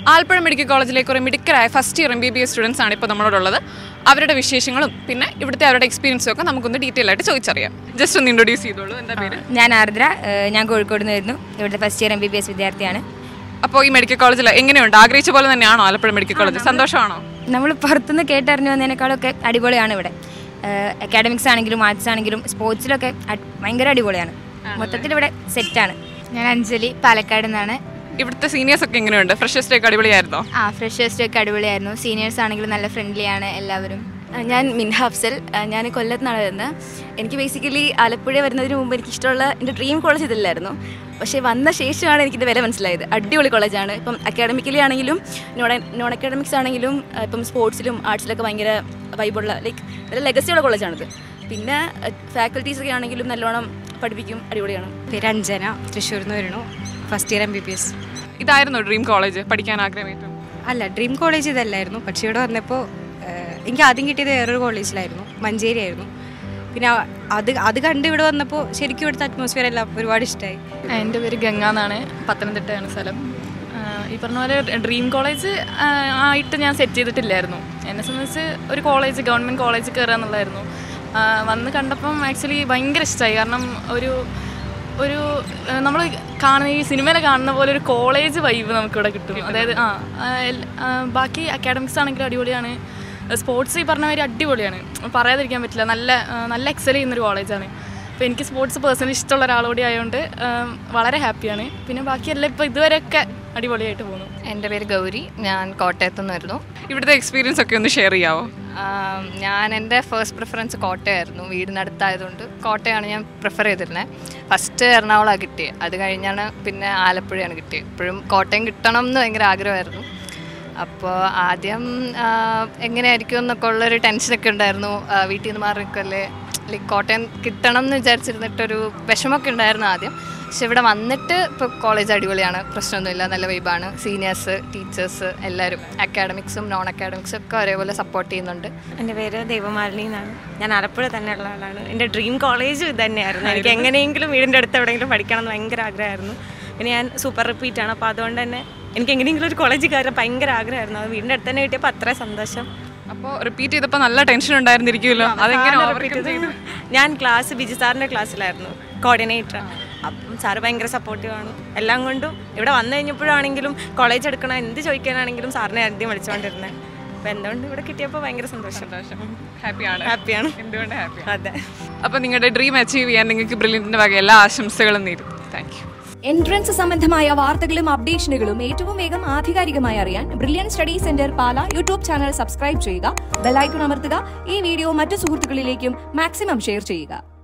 Alappuzha medical കോളേജിലെ കുറേ മിടുക്കരായ first year M B B S students ആണ് ഇപ്പോൾ നമ്മളോടുള്ളത് അവരുടെ വിശേഷങ്ങളും പിന്നെ ഇവിടുത്തെ അവരുടെ എക്സ്പീരിയൻസും ഒക്കെ നമുക്കൊന്ന് ഡീറ്റെയിൽ ആയിട്ട് ചോദിച്ചറിയാം ജസ്റ്റ് ഒന്ന് ഇൻട്രൊഡ്യൂസ് ചെയ്തോളൂ എന്താ പേര് ഞാൻ ആർദ്ര ഏഹ് ഞാൻ കോഴിക്കോട് നിന്ന് വരുന്നു ഇവിടുത്തെ first year M B B S വിദ്യാർത്ഥിയാണ് അപ്പോൾ ഈ മെഡിക്കൽ കോളേജിൽ എങ്ങനെയുണ്ട് ആഗ്രഹിച്ച പോലെ തന്നെയാണോ ആലപ്പുഴ മെഡിക്കൽ കോളേജ് സന്തോഷമാണോ നമ്മൾ പുറത്തുനിന്ന് കേട്ടറിഞ്ഞു വന്നതിനേക്കാളൊക്കെ അടിപൊളിയാണ് ഇവിടെ അക്കാഡമിക്സ് ആണെങ്കിലും ആർട്സ് ആണെങ്കിലും സ്പോർട്സിലൊക്കെ അട്- ഭയങ്കര അടിപൊളിയാണ് മൊത്തത്തിൽ ഇവിടെ സെറ്റാണ് ഞാൻ അഞ്ജലി പാലക്കാട് നിന്നാണ് ഇവിടുത്തെ സീനിയേഴ്സ് ഒക്കെ എങ്ങനെയുണ്ട് ഫ്രഷേഴ്സ് ഡേ ഒക്കെ അടിപൊളിയായിരുന്നോ ആ ഫ്രഷേഴ്സ് ഡേ ഒക്കെ അടിപൊളിയായിരുന്നു സീനിയേഴ്സ് ആണെങ്കിലും നല്ല ഫ്രണ്ട്ലി ആണ് എല്ലാവരും ഞാൻ മിൻഹ അഫ്സൽ ഞാൻ കൊല്ലത്തുനിന്നാണ് വരുന്നത് എനിക്ക് ബേസിക്കലി ആലപ്പുഴ വരുന്നതിന് മുമ്പ് എനിക്ക് ഇഷ്ടമുള്ള എൻ്റെ ഡ്രീം കോളേജ് ഇതില്ലായിരുന്നു പക്ഷേ വന്ന ശേഷമാണ് എനിക്കിത് വില മനസ്സിലായത് അടിപൊളി കോളേജാണ് ഇപ്പം അക്കാഡമിക്കലി ആണെങ്കിലും നോൺ നോൺ അക്കാഡമിക്സ് ആണെങ്കിലും ആ, ഇപ്പം സ്പോർട്സിലും ആർട്സിലൊക്കെ ഭയങ്കര വൈബുള്ള ലൈക്ക് നല്ല ലെഗസിയുള്ള കോളേജാണിത് പിന്നെ ഫാക്കൽറ്റീസ് ഒക്കെ ആണെങ്കിലും നല്ലോണം പഠിപ്പിക്കും അടിപൊളിയാണ് പേര് അഞ്ജന തൃശ്ശൂരിൽ നിന്ന് വരുന്നു first year M B B S ഇതായിരുന്നു ഡ്രീം കോളേജ് പഠിക്കാൻ ആഗ്രഹമായിട്ടും അല്ല ഡ്രീം കോളേജ് ഇതല്ലായിരുന്നു പക്ഷേ ഇവിടെ വന്നപ്പോൾ എനിക്ക് ആദ്യം കിട്ടിയത് വേറൊരു കോളേജിലായിരുന്നു മഞ്ചേരി ആയിരുന്നു പിന്നെ ആ- അത് അത് കണ്ട് ഇവിടെ വന്നപ്പോൾ ശരിക്കും ഇവിടുത്തെ അറ്റ്മോസ്ഫിയർ എല്ലാം ഒരുപാട് ഇഷ്ടമായി എൻ്റെ പേര് ഗംഗ എന്നാണ് പത്തനംതിട്ടയാണ് സ്ഥലം ആ, ഈ പറഞ്ഞ പോലെ ഡ്രീം കോളേജ് ആ, ആയിട്ട് ഞാൻ സെറ്റ് ചെയ്തിട്ടില്ലായിരുന്നു എന്നെ സംബന്ധിച്ച് ഒരു കോളേജ് ഗവൺമെൻറ് കോളേജ് കയറുക എന്നുള്ളതായിരുന്നു ആ, വന്ന് കണ്ടപ്പം ആക്ച്വലി ഭയങ്കര ഇഷ്ടമായി കാരണം ഒരു ഒരു നമ്മൾ കാണുന്ന ഈ സിനിമയിൽ കാണുന്ന പോലെ ഒരു കോളേജ് വൈബ് നമുക്കിവിടെ കിട്ടും അതായത് ആ ആ, എൽ- ആ, ബാക്കി അക്കാഡമിക്സ് ആണെങ്കിലും അടിപൊളിയാണ് സ്പോർട്സ് ഈ പറഞ്ഞ മാതിരി അടിപൊളിയാണ് പറയാതിരിക്കാൻ പറ്റില്ല നല്ല ആ, നല്ല എക്സൽ ചെയ്യുന്നൊരു കോളേജാണ് അപ്പോൾ എനിക്ക് സ്പോർട്സ് പേഴ്സണലി ഇഷ്ടമുള്ള ഒരാളോടെ ആയതുകൊണ്ട് ആം, വളരെ ഹാപ്പിയാണ് പിന്നെ ബാക്കിയെല്ലാം ഇപ്പോൾ ഇതുവരെയൊക്കെ അടിപൊളിയായിട്ട് പോകുന്നു എൻ്റെ പേര് ഗൗരി ഞാൻ കോട്ടയത്തു നിന്ന് വരുന്നു ഇവിടുത്തെ എക്സ്പീരിയൻസ് ഒക്കെ ഒന്ന് ഷെയർ ചെയ്യാവോ ആം, ഞാൻ എൻ്റെ ഫസ്റ്റ് പ്രിഫറൻസ് കോട്ടയമായിരുന്നു വീടിനടുത്തായതുകൊണ്ട് കോട്ടയമാണ് ഞാൻ പ്രിഫർ ചെയ്തിരുന്നത് ഫസ്റ്റ് എറണാകുളമാണ് കിട്ടിയത് അത് കഴിഞ്ഞാണ് പിന്നെ ആലപ്പുഴയാണ് കിട്ടിയത് ഇപ്പോഴും കോട്ടയം കിട്ടണം എന്ന് ഭയങ്കര ആഗ്രഹമായിരുന്നു അപ്പോൾ ആദ്യം ആ, എങ്ങനെയായിരിക്കും എന്നൊക്കെ ഉള്ളൊരു ടെൻഷനൊക്കെ ഉണ്ടായിരുന്നു ആ, വീട്ടിൽ നിന്ന് മാറി നിൽക്കല്ലേ ലൈക്ക് കോട്ടയം കിട്ടണം എന്ന് വിചാരിച്ചിരുന്നിട്ടൊരു വിഷമമൊക്കെ ഉണ്ടായിരുന്നു ആദ്യം പക്ഷെ ഇവിടെ വന്നിട്ട് ഇപ്പോൾ കോളേജ് അടിപൊളിയാണ് പ്രശ്നമൊന്നുമില്ല നല്ല വൈബാണ് സീനിയേഴ്സ് ടീച്ചേഴ്സ് എല്ലാവരും അക്കാഡമിക്സും നോൺ അക്കാഡമിക്സും ഒക്കെ ഒരേപോലെ സപ്പോർട്ട് ചെയ്യുന്നുണ്ട് എൻ്റെ പേര് ദേവമാലിനി എന്നാണ് ഞാൻ ആലപ്പുഴ തന്നെയുള്ള ആളാണ് എൻ്റെ ഡ്രീം കോളേജ് ഇത് തന്നെയായിരുന്നു എനിക്ക് എങ്ങനെയെങ്കിലും വീടിൻ്റെ അടുത്ത് എവിടെയെങ്കിലും പഠിക്കണം എന്ന് ഭയങ്കര ആഗ്രഹമായിരുന്നു പിന്നെ ഞാൻ സൂപ്പർ റിപ്പീറ്റ് ആണ് അപ്പോൾ അതുകൊണ്ട് തന്നെ എനിക്ക് എങ്ങനെയെങ്കിലും ഒരു കോളേജ് കയറാൻ ഭയങ്കര ആഗ്രഹമായിരുന്നു അത് വീടിൻ്റെ അടുത്ത് തന്നെ കിട്ടിയപ്പോൾ അത്രയും സന്തോഷം അപ്പോൾ റിപ്പീറ്റ് ചെയ്തപ്പോൾ നല്ല ടെൻഷൻ ഉണ്ടായിരുന്നിരിക്കുമല്ലോ അതെങ്ങനെ സാറിനെ overcome repeat ചെയ്തു? ചെയ്തു. ഞാൻ ക്ലാസ് ബിജു സാറിൻ്റെ ക്ലാസ്സിലായിരുന്നു കോർഡിനേറ്റർ അപ്പം സാറ് ഭയങ്കര സപ്പോർട്ടീവാണ് എല്ലാം കൊണ്ടും ഇവിടെ വന്നു കഴിഞ്ഞപ്പോഴാണെങ്കിലും കോളേജ് എടുക്കണം എന്ത് ചോദിക്കാനാണെങ്കിലും സാറിനെ ആദ്യം വിളിച്ചുകൊണ്ടിരുന്നത് അപ്പം എന്തുകൊണ്ട് ഇവിടെ കിട്ടിയപ്പോൾ ഭയങ്കര സന്തോഷം സന്തോഷം ഹാപ്പിയാണ് ഹാപ്പിയാണ് എന്തുകൊണ്ട് ഹാപ്പി അതെ അപ്പോൾ നിങ്ങളുടെ ഡ്രീം അച്ചീവ് ചെയ്യാൻ നിങ്ങൾക്ക് ബ്രില്യൻറ്റിൻ്റെ വക എല്ലാ ആശംസകളും നേരും താങ്ക് യു എൻട്രൻസ് സംബന്ധമായ വാർത്തകളും അപ്ഡേഷനുകളും ഏറ്റവും വേഗം ആധികാരികമായി അറിയാൻ brilliant study centre Pala YouTube channel subscribe ചെയ്യുക ബെലൈക്കൺ അമർത്തുക ഈ വീഡിയോ മറ്റു സുഹൃത്തുക്കളിലേക്കും മാക്സിമം ഷെയർ ചെയ്യുക